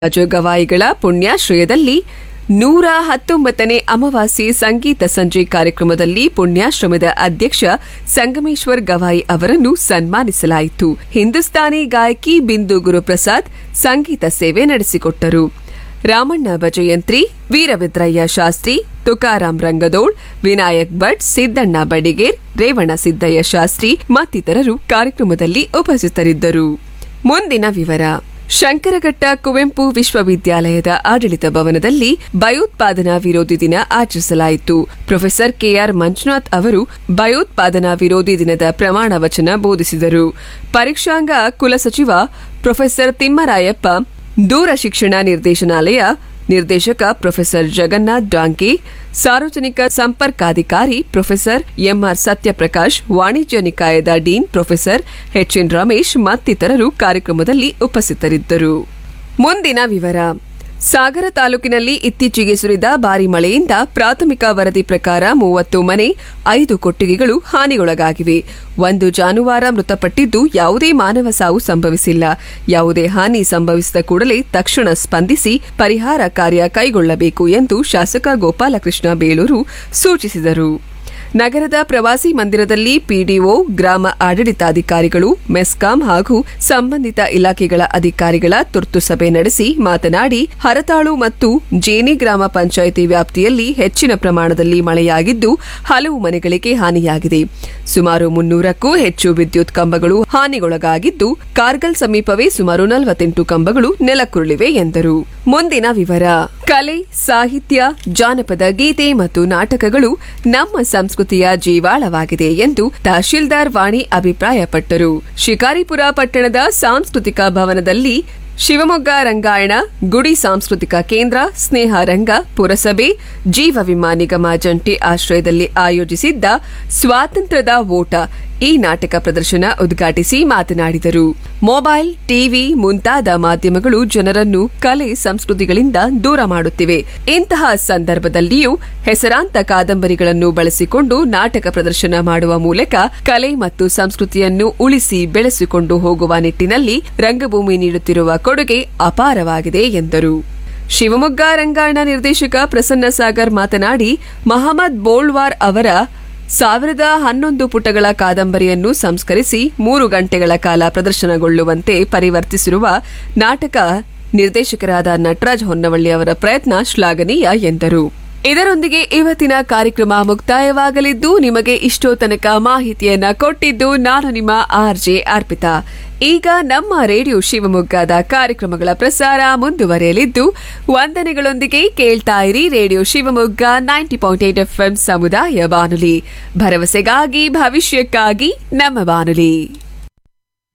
ರಾಜ ಗವಾಯಿಗಳ ಪುಣ್ಯಾಶ್ರಯದಲ್ಲಿ ನೂರ ಹತ್ತೊಂಬತ್ತನೇ ಅಮಾವಾಸ್ಯೆ ಸಂಗೀತ ಸಂಜೆ ಕಾರ್ಯಕ್ರಮದಲ್ಲಿ ಪುಣ್ಯಾಶ್ರಮದ ಅಧ್ಯಕ್ಷ ಸಂಗಮೇಶ್ವರ್ ಗವಾಯಿ ಅವರನ್ನು ಸನ್ಮಾನಿಸಲಾಯಿತು ಹಿಂದೂಸ್ತಾನಿ ಗಾಯಕಿ ಬಿಂದು ಗುರುಪ್ರಸಾದ್ ಸಂಗೀತ ಸೇವೆ ನಡೆಸಿಕೊಟ್ಟರು ರಾಮಣ್ಣ ಭಜಯಂತ್ರಿ ವೀರಭದ್ರಯ್ಯ ಶಾಸ್ತ್ರಿ ತುಕಾರಾಂ ರಂಗದೋಳ್ ವಿನಾಯಕ್ ಭಟ್ ಸಿದ್ದಣ್ಣ ಬಡಿಗೇರ್ ರೇವಣ ಸಿದ್ದಯ್ಯ ಶಾಸ್ತ್ರಿ ಮತ್ತಿತರರು ಕಾರ್ಯಕ್ರಮದಲ್ಲಿ ಉಪಸ್ಥಿತರಿದ್ದರು ಮುಂದಿನ ವಿವರ ಶಂಕರಘಟ್ಟ ಕುವೆಂಪು ವಿಶ್ವವಿದ್ಯಾಲಯದ ಆಡಳಿತ ಭವನದಲ್ಲಿ ಭಯೋತ್ಪಾದನಾ ವಿರೋಧಿ ದಿನ ಆಚರಿಸಲಾಯಿತು ಪ್ರೊಫೆಸರ್ ಕೆಆರ್ ಮಂಜುನಾಥ್ ಅವರು ಭಯೋತ್ಪಾದನಾ ವಿರೋಧಿ ದಿನದ ಪ್ರಮಾಣ ವಚನ ಬೋಧಿಸಿದರು ಪರೀಕ್ಷಾಂಗ ಕುಲಸಚಿವ ಪ್ರೊಫೆಸರ್ ತಿಮ್ಮರಾಯಪ್ಪ ದೂರ ಶಿಕ್ಷಣ ನಿರ್ದೇಶನಾಲಯ ನಿರ್ದೇಶಕ ಪ್ರೊಫೆಸರ್ ಜಗನ್ನಾಥ್ ಡಾಂಕೆ ಸಾರ್ವಜನಿಕ ಸಂಪರ್ಕಾಧಿಕಾರಿ ಪ್ರೊಫೆಸರ್ ಎಂಆರ್ ಸತ್ಯಪ್ರಕಾಶ್ ವಾಣಿಜ್ಯ ನಿಕಾಯದ ಡೀನ್ ಪ್ರೊಫೆಸರ್ ಎಚ್ಎನ್ ರಮೇಶ್ ಮತ್ತಿತರರು ಕಾರ್ಯಕ್ರಮದಲ್ಲಿ ಉಪಸ್ಥಿತರಿದ್ದರು ಮುಂದಿನ ವಿವರ ಸಾಗರ ತಾಲೂಕಿನಲ್ಲಿ ಇತ್ತೀಚೆಗೆ ಸುರಿದ ಭಾರಿ ಮಳೆಯಿಂದ ಪ್ರಾಥಮಿಕ ವರದಿ ಪ್ರಕಾರ ಮೂವತ್ತು ಮನೆ ಐದು ಕೊಟ್ಟಿಗೆಗಳು ಹಾನಿಗೊಳಗಾಗಿವೆ ಒಂದು ಜಾನುವಾರ ಮೃತಪಟ್ಟಿದ್ದು ಯಾವುದೇ ಮಾನವ ಸಾವು ಸಂಭವಿಸಿಲ್ಲ ಯಾವುದೇ ಹಾನಿ ಸಂಭವಿಸಿದ ಕೂಡಲೇ ತಕ್ಷಣ ಸ್ಪಂದಿಸಿ ಪರಿಹಾರ ಕಾರ್ಯ ಕೈಗೊಳ್ಳಬೇಕು ಎಂದು ಶಾಸಕ ಗೋಪಾಲಕೃಷ್ಣ ಬೇಳೂರು ಸೂಚಿಸಿದರು ನಗರದ ಪ್ರವಾಸಿ ಮಂದಿರದಲ್ಲಿ ಪಿಡಿಒ ಗ್ರಾಮ ಆಡಳಿತಾಧಿಕಾರಿಗಳು ಮೆಸ್ಕಾಂ ಹಾಗೂ ಸಂಬಂಧಿತ ಇಲಾಖೆಗಳ ಅಧಿಕಾರಿಗಳ ತುರ್ತು ಸಭೆ ನಡೆಸಿ ಮಾತನಾಡಿ ಹರತಾಳು ಮತ್ತು ಜೇನಿ ಗ್ರಾಮ ಪಂಚಾಯಿತಿ ವ್ಯಾಪ್ತಿಯಲ್ಲಿ ಹೆಚ್ಚಿನ ಪ್ರಮಾಣದಲ್ಲಿ ಮಳೆಯಾಗಿದ್ದು ಹಲವು ಮನೆಗಳಿಗೆ ಹಾನಿಯಾಗಿದೆ ಸುಮಾರು ಮುನ್ನೂರಕ್ಕೂ ಹೆಚ್ಚು ವಿದ್ಯುತ್ ಕಂಬಗಳು ಹಾನಿಗೊಳಗಾಗಿದ್ದು ಕಾರ್ಗಲ್ ಸಮೀಪವೇ ಸುಮಾರು ನಲವತ್ತೆಂಟು ಕಂಬಗಳು ನೆಲಕ್ಕುರುಳಿವೆ ಎಂದರು ಮುಂದಿನ ವಿವರ ಕಲೆ ಸಾಹಿತ್ಯ ಜಾನಪದ ಗೀತೆ ಮತ್ತು ನಾಟಕಗಳು ನಮ್ಮ ಸಂಸ್ಕೃತಿಯ ಜೀವಾಳವಾಗಿದೆ ಎಂದು ತಹಶೀಲ್ದಾರ್ ವಾಣಿ ಅಭಿಪ್ರಾಯಪಟ್ಟರು ಶಿಕಾರಿಪುರ ಪಟ್ಟಣದ ಸಾಂಸ್ಕೃತಿಕ ಭವನದಲ್ಲಿ ಶಿವಮೊಗ್ಗ ರಂಗಾಯಣ ಗುಡಿ ಸಾಂಸ್ಕೃತಿಕ ಕೇಂದ್ರ ಸ್ನೇಹ ರಂಗ ಪುರಸಭೆ ಜೀವ ವಿಮಾ ನಿಗಮ ಜಂಟಿ ಆಶ್ರಯದಲ್ಲಿ ಆಯೋಜಿಸಿದ್ದ ಸ್ವಾತಂತ್ರ್ಯದ ಓಟ ಈ ನಾಟಕ ಪ್ರದರ್ಶನ ಉದ್ಘಾಟಿಸಿ ಮಾತನಾಡಿದರು ಮೊಬೈಲ್ ಟಿವಿ ಮುಂತಾದ ಮಾಧ್ಯಮಗಳು ಜನರನ್ನು ಕಲೆ ಸಂಸ್ಕೃತಿಗಳಿಂದ ದೂರ ಮಾಡುತ್ತಿವೆ ಇಂತಹ ಸಂದರ್ಭದಲ್ಲಿಯೂ ಹೆಸರಾಂತ ಕಾದಂಬರಿಗಳನ್ನು ಬಳಸಿಕೊಂಡು ನಾಟಕ ಪ್ರದರ್ಶನ ಮಾಡುವ ಮೂಲಕ ಕಲೆ ಮತ್ತು ಸಂಸ್ಕೃತಿಯನ್ನು ಉಳಿಸಿ ಬೆಳೆಸಿಕೊಂಡು ಹೋಗುವ ನಿಟ್ಟಿನಲ್ಲಿ ರಂಗಭೂಮಿ ನೀಡುತ್ತಿರುವ ಕೊಡುಗೆ ಅಪಾರವಾಗಿದೆ ಎಂದರು ಶಿವಮೊಗ್ಗ ರಂಗಾಯಣ ನಿರ್ದೇಶಕ ಪ್ರಸನ್ನ ಸಾಗರ್ ಮಾತನಾಡಿ ಮಹಮ್ಮದ್ ಬೋಳ್ವಾರ್ ಅವರ ಸಾವಿರದ ಹನ್ನೊಂದು ಪುಟಗಳ ಕಾದಂಬರಿಯನ್ನು ಸಂಸ್ಕರಿಸಿ ಮೂರು ಗಂಟೆಗಳ ಕಾಲ ಪ್ರದರ್ಶನಗೊಳ್ಳುವಂತೆ ಪರಿವರ್ತಿಸಿರುವ ನಾಟಕ ನಿರ್ದೇಶಕರಾದ ನಟರಾಜ್ ಹೊನ್ನವಳ್ಳಿ ಅವರ ಪ್ರಯತ್ನ ಶ್ಲಾಘನೀಯ ಎಂದರು ಇದರೊಂದಿಗೆ ಇವತ್ತಿನ ಕಾರ್ಯಕ್ರಮ ಮುಕ್ತಾಯವಾಗಲಿದ್ದು ನಿಮಗೆ ಇಷ್ಟೋ ತನಕ ಮಾಹಿತಿಯನ್ನ ಕೊಟ್ಟಿದ್ದು ನಾನು ನಿಮ್ಮ ಆರ್ಜೆ ಅರ್ಪಿತಾ ಈಗ ನಮ್ಮ ರೇಡಿಯೋ ಶಿವಮೊಗ್ಗದ ಕಾರ್ಯಕ್ರಮಗಳ ಪ್ರಸಾರ ಮುಂದುವರೆಯಲಿದ್ದು ವಂದನೆಗಳೊಂದಿಗೆ ಕೇಳ್ತಾ ಇರಿ radio Shivamogga ninety point eight FM ಸಮುದಾಯ ಬಾನುಲಿ ಭರವಸೆಗಾಗಿ ಭವಿಷ್ಯಕ್ಕಾಗಿ ನಮ್ಮ ಬಾನುಲಿ